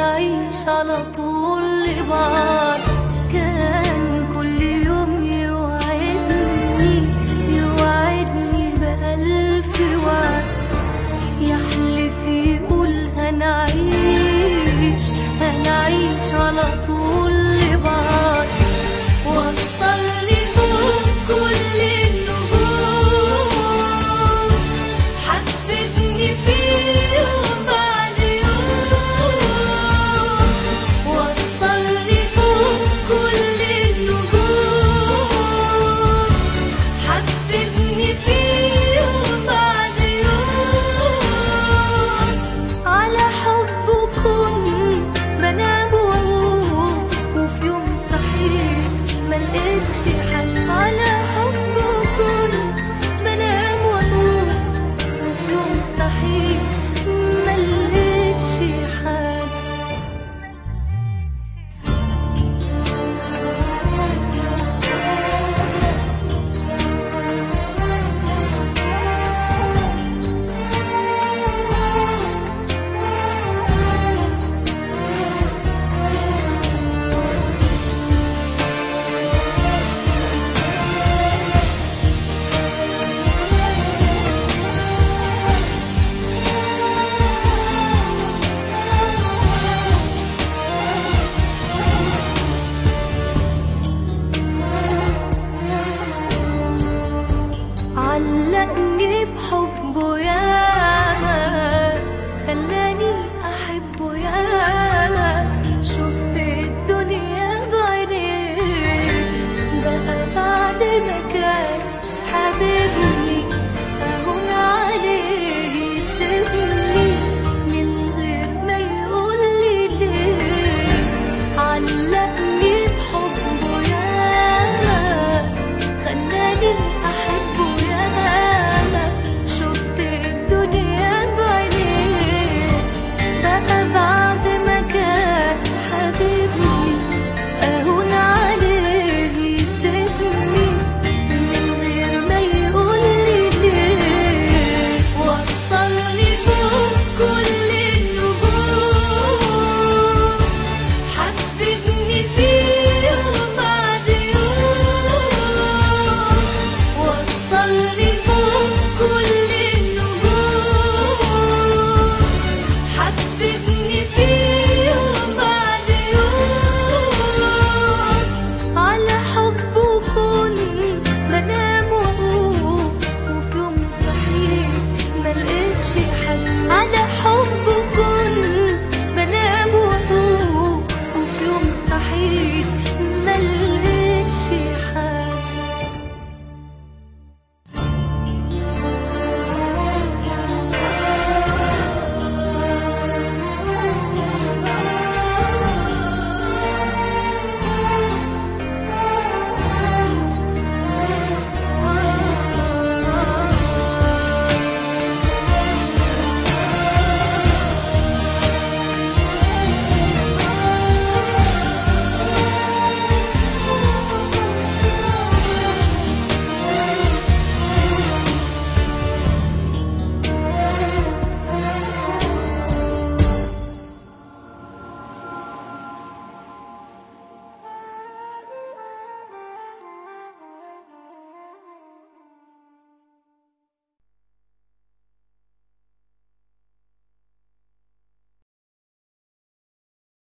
هنعيش على طول لبعض كان كل يوم يوعدني يوعدني بألف وعد يحلف يقول هنعيش هنعيش على طول لبعض وصلني فوق كل النجوم حببني في يوم بعد يوم وصلني فوق كل النجوم حببني في يوم بعد يوم على حبه كنت بنام واقوم وفي يوم صحيت ما لقيتش حد على حبه كنت بنام واقوم وفي يوم صحيت ما لقيتش حد علقني بحبه يا خلاني